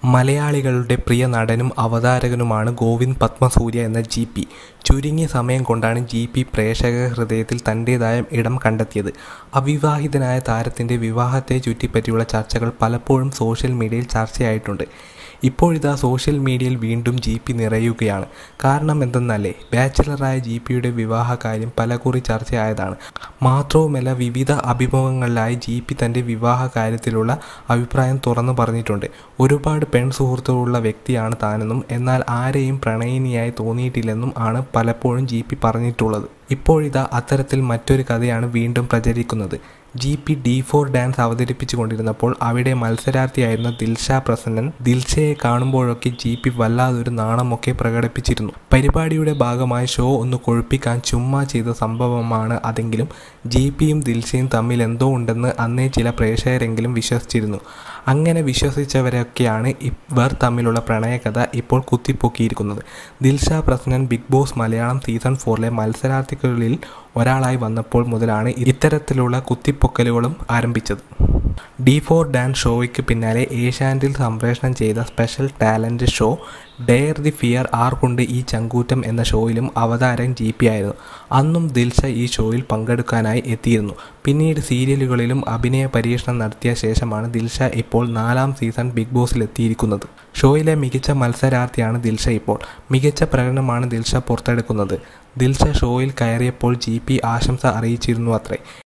മലയാളികളുടെ പ്രിയ നടനും അവതാരകനുമാണ് ഗോവിന്ദ് പത്മസൂര്യ എന്ന ജി പി ചുരുങ്ങിയ സമയം കൊണ്ടാണ് ജി പി പ്രേക്ഷക ഹൃദയത്തിൽ തൻ്റേതായ ഇടം കണ്ടെത്തിയത് അവിവാഹിതനായ താരത്തിൻ്റെ വിവാഹത്തെ ചുറ്റിപ്പറ്റിയുള്ള ചർച്ചകൾ പലപ്പോഴും സോഷ്യൽ മീഡിയയിൽ ചർച്ചയായിട്ടുണ്ട് ഇപ്പോഴിതാ സോഷ്യൽ മീഡിയയിൽ വീണ്ടും ജി പി നിറയുകയാണ് കാരണം എന്തെന്നല്ലേ ബാച്ചിലറായ ജി പിയുടെ വിവാഹ കാര്യം പലകുറി ചർച്ചയായതാണ് മാത്രവുമല്ല വിവിധ അഭിമുഖങ്ങളിലായി ജി പി തൻ്റെ വിവാഹ കാര്യത്തിലുള്ള അഭിപ്രായം തുറന്നു പറഞ്ഞിട്ടുണ്ട് ഒരുപാട് പെൺ സുഹൃത്തുക്കളുള്ള വ്യക്തിയാണ് താനെന്നും എന്നാൽ ആരെയും പ്രണയിനിയായി തോന്നിയിട്ടില്ലെന്നും ആണ് പലപ്പോഴും ജി പി പറഞ്ഞിട്ടുള്ളത് ഇപ്പോഴിതാ അത്തരത്തിൽ മറ്റൊരു കഥയാണ് വീണ്ടും പ്രചരിക്കുന്നത് G P D four dance അവതരിപ്പിച്ചു കൊണ്ടിരുന്നപ്പോൾ അവിടെ മത്സരാർത്ഥിയായിരുന്ന ദിൽഷ പ്രസന്നൻ ദിൽഷയെ കാണുമ്പോഴൊക്കെ ജി പി വല്ലാതൊരു നാണമൊക്കെ പ്രകടിപ്പിച്ചിരുന്നു പരിപാടിയുടെ ഭാഗമായി ഷോ ഒന്ന് കൊഴുപ്പിക്കാൻ ചുമ്മാ ചെയ്ത സംഭവമാണ് അതെങ്കിലും ജി പിയും ദിൽഷയും തമ്മിൽ എന്തോ ഉണ്ടെന്ന് അന്നേ ചില പ്രേക്ഷകരെങ്കിലും വിശ്വസിച്ചിരുന്നു അങ്ങനെ വിശ്വസിച്ചവരൊക്കെയാണ് ഇവർ തമ്മിലുള്ള പ്രണയകഥ ഇപ്പോൾ കുത്തിപ്പൊക്കിയിരിക്കുന്നത് Dilsha Prasannan Bigg Boss Malayalam season ഫോറിലെ മത്സരാർത്ഥികളിൽ ഒരാളായി വന്നപ്പോൾ മുതലാണ് ഇത്തരത്തിലുള്ള കുത്തിപ്പൊക്കലുകളും ആരംഭിച്ചത് ഡി ഫോർ ഡാൻസ് ഷോയ്ക്ക് പിന്നാലെ ഏഷ്യാനെറ്റിൽ സംപ്രേഷണം ചെയ്ത special talent show dare the fear ആർ കൊണ്ട് ഈ ചങ്കൂറ്റം എന്ന ഷോയിലും അവതാരകൻ ജി പി ആയിരുന്നു അന്നും ദിൽഷ ഈ ഷോയിൽ പങ്കെടുക്കാനായി എത്തിയിരുന്നു പിന്നീട് സീരിയലുകളിലും അഭിനയ പരീക്ഷണം നടത്തിയ ശേഷമാണ് ദിൽഷ ഇപ്പോൾ നാലാം സീസൺ ബിഗ് ബോസിൽ എത്തിയിരിക്കുന്നത് ഷോയിലെ മികച്ച മത്സരാർത്ഥിയാണ് ദിൽഷ ഇപ്പോൾ മികച്ച പ്രകടനമാണ് ദിൽഷ പുറത്തെടുക്കുന്നത് ദിൽഷ ഷോയിൽ കയറിയപ്പോൾ ജി പി ആശംസ അറിയിച്ചിരുന്നു അത്രേ